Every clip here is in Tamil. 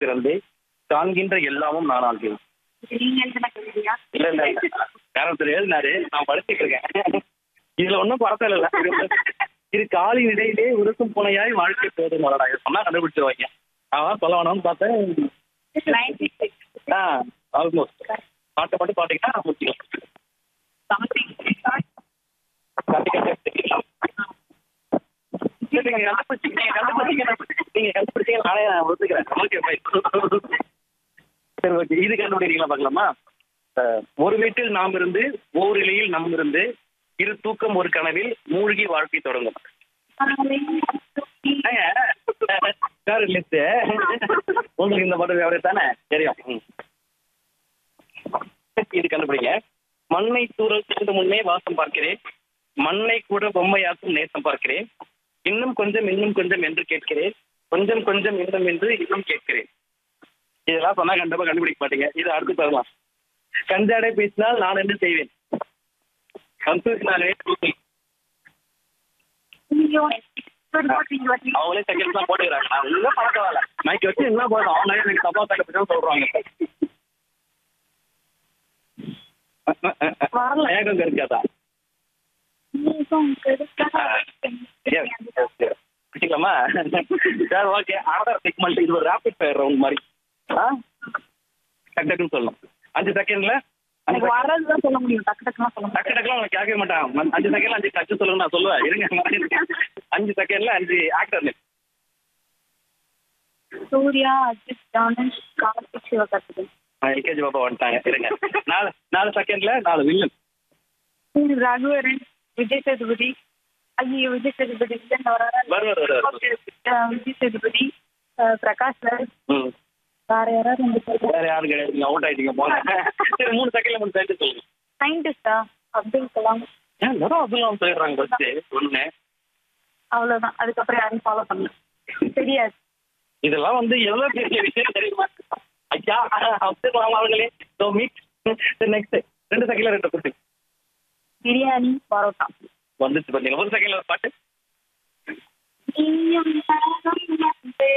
பிறந்தே காண்கின்ற எல்லாமும் நான் ஆகிறேன் நீங்க எழுதின கவிதையா இல்ல இல்ல இல்ல யாரும் எழுதினாரு நான் படிச்சுட்டு இருக்கேன் இதுல ஒன்றும் படத்தில் இல்ல இது- இது காலின் இடையிலே உருக்கும் புனையாய் வாழ்க்கை போதும் மலடா இது சொன்னா கண்டுபிடிச்சிருவாங்க அதான் சொல்ல வேணாம்னு பார்த்தேன் நைன்டி சிக்ஸ் ஆ ஆல்மோஸ்ட் பாட்டை மட்டும் பாத்தீங்கன்னா முடிச்சுக்கலாம் சரி, நீங்க கண்டுபிடிச்சீங்க, நீங்க கண்டுபிடிச்சீங்க, நீங்க கண்டுபிடிச்சீங்க, நானே நான் ஒத்துக்கிறேன். Okay, fine. சரி ஓகே இது கண்டுபிடிக்கிறீங்களா பார்க்கலாமா அஹ், ஒரு வீட்டில் நாம் இருந்து ஓரிலையில் நம் இருந்து இரு தூக்கம் ஒரு கனவில் மூழ்கி வாழ்க்கை தொடங்கும் சார் லிஸ்ட் உங்களுக்கு இந்த படம் எவ்வளவு தானே தெரியும் ம். இது கண்டுபிடிங்க மண்ணை தூரல் சென்று முன்னே வாசம் பார்க்கிறேன் மண்ணை கூட பொம்மையாக்கும் நேசம் பார்க்கிறேன் இன்னும் கொஞ்சம் இன்னும் கொஞ்சம் என்று கேட்கிறேன் கொஞ்சம் கொஞ்சம் இன்னும் என்று இன்னும் கேட்கிறேன் இதெல்லாம் சொன்னா கண்டிப்பா கண்டுபிடிக்க மாட்டீங்க இது அடுத்து தரலாம் கஞ்சாடை பேசினால் நான் என்ன செய்வேன் கன்ஃபியூஷனாகவே தூக்கி அவங்களே செகண்ட் தான் போட்டுக்கிறாங்க நான் ஒன்றும் பழக்கம் வரல மைக் வச்சு என்ன போதும் அவங்களே எனக்கு தப்பா தக்க சொல்றாங்க வரல. ஏகம் இருக்காதா பிடிக்கலாமா சரி ஓகே ஆதார் செக்மெண்ட் இது ஒரு ரேபிட் ஃபயர் ரவுண்ட் மாதிரி ஆ டக்கு டக்குன்னு சொல்லணும் அஞ்சு செகண்ட்ல அஞ்சு எனக்கு வர்றதுதான் சொல்ல முடியும் டக்கு டக்குலாம் சொல்ல டக்கு டக்குலாம் உங்களுக்கு கேட்கவே மாட்டான் ம- அஞ்சு செகண்ட்ல அஞ்சு டச்சு சொல்லுங்க நான் சொல்லுவேன் இருங்க அஞ்சு செகண்ட்ல அஞ்சு ஆக்டர் நேம் முடியும் சூர்யா அஜித் தானேஷ் கார்த்திக் சிவகார்த்திகேயன் எல்கேஜி பாப்பா வந்துட்டாங்க இருங்க நாலு நாலு செகண்ட்ல நாலு வில்லன் ரகுவரன் விஜய் சேதுபதி ஐயோ விஜய் சேதுபதி வில்லன் வராரா? வருவார் வருவார் Okay, அஹ் விஜய் சேதுபதி அஹ் பிரகாஷ் ராஜ் ம் வேற யாராவது ரெண்டு பேர் வேற யாரும் கிடையாது நீங்க அவுட் ஆயிட்டீங்க போங்க சரி மூணு செகண்ட்ல மூணு செகண்ட் சொல்லுங்க சயின்டிஸ்டா அப்துல் கலாம் ஏன் வெறும் அப்துல்லாம் சொல்லிடுறாங்க ஃபர்ஸ்ட் ஒண்ணு அவ்வளவுதான் அதுக்கப்புறம் யாரையும் ஃபாலோ பண்ணல தெரியாது இதெல்லாம் வந்து எவ்வளவு பெரிய விஷயம் தெரியுமா ஐயா அப்துல் கலாம் அவர்களே ஸோ மீட் நெக்ஸ்ட் ரெண்டு செகண்ட்ல ரெண்டு குட்டி பிரியாணி பரோட்டா வந்துச்சு பாத்தீங்க ஒரு செகண்ட்ல ஒரு பாட்டு நீயும் நானும் நட்பே.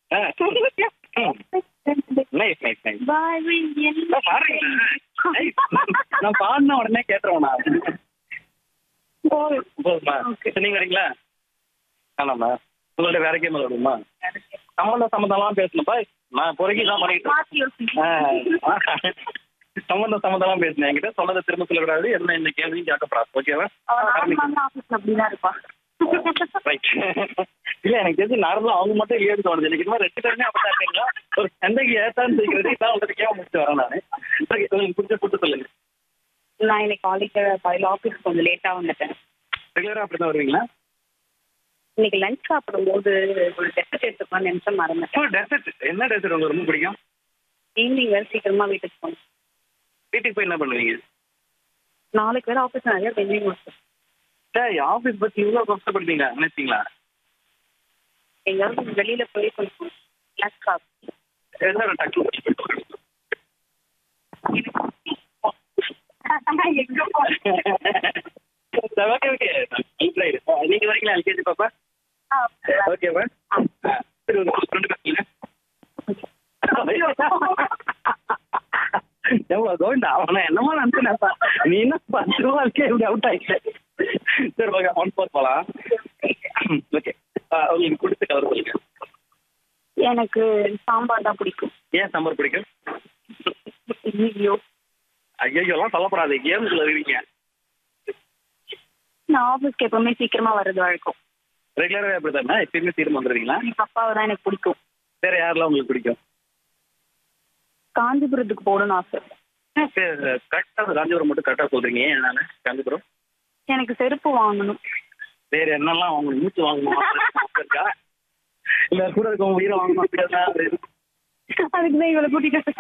நைஸ் நைஸ் நைஸ் வாழ்வில் என் நான் பாடுறீங்களா? Nice. நான் பாடின உடனே கேட்டுருவேன் நான் போதும். போதுமா Okay. சரி, நீங்க வரீங்களா ஆமாம்மா உங்கள்ட்ட வேற கேம் விளையாடுமா சம்மந்தம் சம்மந்தம்லாம் பேசணும்ப்பா நான் பொறுக்கி தான் பண்ணிட்டு மாத்தி யோசிங்க. சம்மந்தம் சம்மந்தம்லாம் பேசினேன் என்கிட்ட சொன்னதை திரும்ப சொல்லக்கூடாது என்ன இந்த கேள்வியும் கேட்கப்படாது ஓகேவா அவன் நார்மலான ஆபீஸ்ல அப்படிதான் இருப்பா ரைட் இல்ல எனக்கு தெரிஞ்சு நார்மலா அவங்க மட்டும் இல்லையோன்னு தோணுது எனக்கு இன்னும் ரெண்டு பேருமே அப்படிதான் இருக்கீங்களா ஒரு சந்தைக்கு ஏத்தான்னு சொல்லிக்கிறது இதான் உங்களுக்கு கேட்க முடிச்சு வரேன் நானு Okay, உங்களுக்கு பிடிச்ச ஃபுட்டு சொல்லுங்க நான் இன்னைக்கு காலேஜ் காலையில் ஆஃபீஸ் கொஞ்சம் லேட்டா வந்துட்டேன் ரெகுலரா அப்படிதான் வருவீங்களா இன்னைக்கு லஞ்ச் சாப்பிடும்போது ஒரு டெஸ்ட் எடுத்துக்கலாம்னு நிமிஷம் மறந்துட்டேன் டெசர்ட் என்ன டெசர்ட் உங்களுக்கு ரொம்ப பிடிக்கும் ஈவினிங் வேறு சீக்கிரமா வீட்டுக்கு போகணும் வீட்டுக்கு போய் என்ன பண்ணுவீங்க நாளைக்கு வேற ஆஃபீஸ் நிறைய பெண்டிங் இருக்கு டேய் ஆபீஸ் பத்தி இவ்வளவு கஷ்டப்படுத்தீங்க நினைச்சீங்களா எங்கேயாவது வெளியில போய் கொஞ்சம் லஞ்ச் சாப்பிட்டு என்ன டக்கு எங்க போறேன் ஓகே ஓகே நீங்க வரீங்களா எல்கேஜி பாப்பா ஓகேவா சரி ஒரு ஃப்ரெண்டு பேசுங்க எவ்வளோ கோவிந்தா அவனை என்னமோ நினச்சினப்பா நீ என்ன பத்து ரூபாய்க்கே இப்படி அவுட் ஆயிட்ட சரி ஓகே ஒன் ஃபோர் போகலாம் ஓகே உங்களுக்கு கொடுத்த கலர் சொல்லுங்க எனக்கு சாம்பார் தான் பிடிக்கும் ஏன் சாம்பார் பிடிக்கும் ஐயோ ஐயோலாம் சொல்லப்படாது கேமுக்குள்ள இருக்கீங்க நான் ஆஃபீஸ்க்கு எப்பவுமே சீக்கிரமா வர்றது வழக்கம் ரெகுலராகவே அப்படி தானே எப்பயுமே சீக்கிரம் வந்துடுவீங்களா எங்க அப்பாவை தான் எனக்கு பிடிக்கும் வேற யாரெல்லாம் உங்களுக்கு பிடிக்கும் காஞ்சிபுரத்துக்கு போகணும்னு ஆசை கரெக்டாக காஞ்சிபுரம் மட்டும் கரெக்டாக சொல்றீங்க ஏன் என்னால காஞ்சிபுரம் எனக்கு செருப்பு வாங்கணும் வேற என்னெல்லாம் வாங்கணும் மூச்சு வாங்கணும் இருக்கா இல்ல கூட இருக்கவங்க உயிரை வாங்கணும் அப்படியா அதுக்கு தான் இவளை கூட்டிட்டு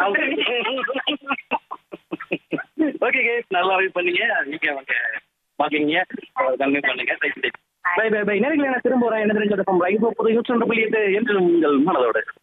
ஓகே கேஸ் நல்லா வெயிட் பண்ணீங்க நீங்க அவங்க பாக்கீங்க கன்வியூ பண்ணுங்க பை பை பை நேரத்தில் நான் திரும்ப வரேன் என்ன தெரிஞ்ச லைவ் புது யூஸ் புள்ளி எட்டு என்று உங்கள் மனதோட